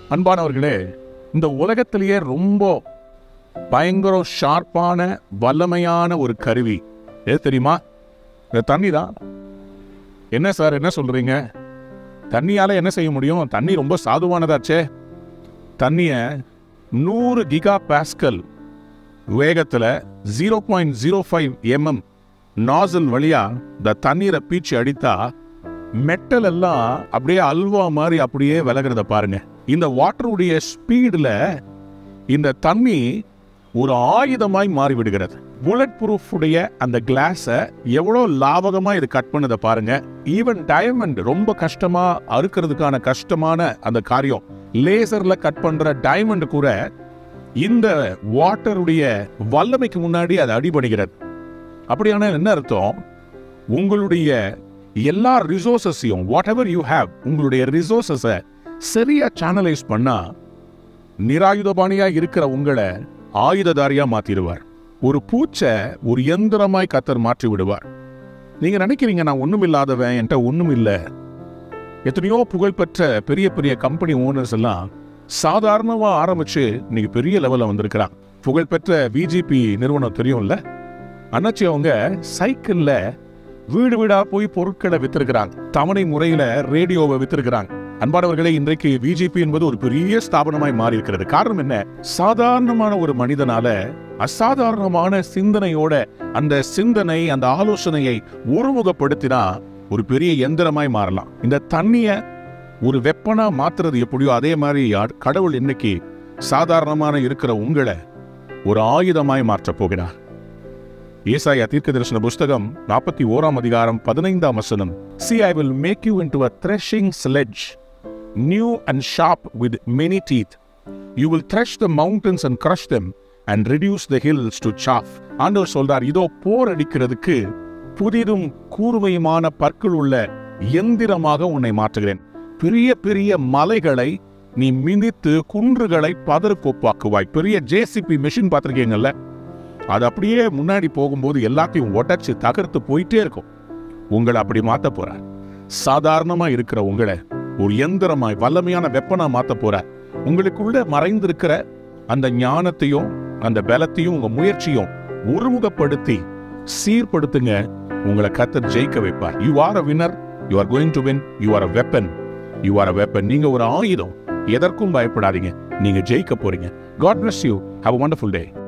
அன்பானவர்களே இந்த உலகத்திலேயே ரொம்ப பயங்கர ஷார்ப்பான வல்லமையான ஒரு கருவி எது தெரியுமா இந்த தண்ணி தான் என்ன சார் என்ன சொல்றீங்க தண்ணியால என்ன செய்ய முடியும் தண்ணி ரொம்ப சாதுவானதாச்சே தண்ணிய நூறு கிகா பாஸ்கல் வேகத்துல zero point zero five M M nozzle வழியா இந்த தண்ணீரை பீச்சி அடித்தா மெட்டல் எல்லாம் அப்படியே அல்வா மாதிரி அப்படியே விலகிறத பாருங்க இந்த வாட்டருடைய ஸ்பீடுல இந்த தண்ணி ஒரு ஆயுதமாய் மாறி விடுகிறது புல்லட் ப்ரூஃப் உடைய அந்த கிளாஸை எவ்வளோ லாபகமா இது கட் பண்ணதை பாருங்க ஈவன் டைமண்ட் ரொம்ப கஷ்டமா அறுக்கிறதுக்கான கஷ்டமான அந்த காரியம் லேசர்ல கட் பண்ற டைமண்ட் கூட இந்த வாட்டருடைய வல்லமைக்கு முன்னாடி அது அடிபடுகிறது அப்படியான என்ன அர்த்தம் உங்களுடைய எல்லா ரிசோர்சஸையும் வாட் எவர் யூ ஹேவ் உங்களுடைய ரிசோர்சஸை சரியா சேனலைஸ் பண்ணா நிராயுதபாணியா இருக்கிற உங்களை ஆயுததாரியா மாத்திடுவார் ஒரு பூச்சை ஒரு எந்திரமாய் கத்தர் மாற்றி விடுவார் நீங்க நினைக்கிறீங்க நான் ஒண்ணும் இல்லாதவன் என்கிட்ட ஒண்ணும் இல்ல எத்தனையோ புகழ்பெற்ற பெரிய பெரிய கம்பெனி ஓனர்ஸ் எல்லாம் சாதாரணமா ஆரம்பிச்சு இன்னைக்கு பெரிய லெவல்ல வந்திருக்கிறான் புகழ்பெற்ற விஜிபி நிறுவனம் தெரியும்ல அண்ணாச்சி அவங்க சைக்கிள்ல வீடு வீடா போய் பொருட்களை வித்திருக்கிறாங்க தவணை முறையில ரேடியோவை வித்திருக்கிறாங்க அன்பானவர்களே இன்றைக்கு பிஜேபி என்பது ஒரு பெரிய ஸ்தாபனமாய் மாறி இருக்கிறது காரணம் என்ன சாதாரணமான ஒரு மனிதனால அசாதாரணமான சிந்தனையோட அந்த சிந்தனை அந்த ஆலோசனையை ஒருமுகப்படுத்தினா ஒரு பெரிய எந்திரமாய் மாறலாம் இந்த தண்ணிய ஒரு வெப்பனா மாத்துறது எப்படியோ அதே மாதிரி ஆ- கடவுள் இன்னைக்கு சாதாரணமான இருக்கிற உங்களை ஒரு ஆயுதமாய் மாற்றப் போகிறார் ஏசாயா தீர்க்க தரிசன புஸ்தகம் நாற்பத்தி ஓராம் அதிகாரம் பதினைந்தாம் வசனம் see I will make you into a threshing sledge new and sharp with many teeth you will thresh the mountains and crush them and reduce the hills to chaff ஆண்டவர் சொல்றார் இதோ போர் அடிக்கிறதுக்கு புதிதும் கூர்மையுமான பற்கள் உள்ள எந்திரமாக உன்னை மாற்றுகிறேன் பெரிய பெரிய மலைகளை நீ மிதித்து குன்றுகளை பதற்கொப்பாக்குவாய் பெரிய ஜேசிபி மெஷின் பார்த்திருக்கீங்கல்ல அது அப்படியே முன்னாடி போகும்போது எல்லாத்தையும் உடைச்சு தகர்த்து போயிட்டே இருக்கும் உங்களை அப்படி மாத்த போறார் சாதாரணமா இருக்கிற உங்களை ஒரு எந்திரமாய் வல்லமையான வெப்பனா மாத்த போறார் உங்களுக்குள்ள மறைந்திருக்கிற அந்த ஞானத்தையும் அந்த பலத்தையும் உங்க முயற்சியும் ஒருமுகப்படுத்தி சீர்படுத்துங்க உங்களை கத்தர் ஜெயிக்க வைப்பார் you are a winner you are going to win you are a weapon you are a weapon நீங்க ஒரு ஆயுதம் எதற்கும் பயப்படாதீங்க நீங்க ஜெயிக்க போறீங்க God bless you have a wonderful day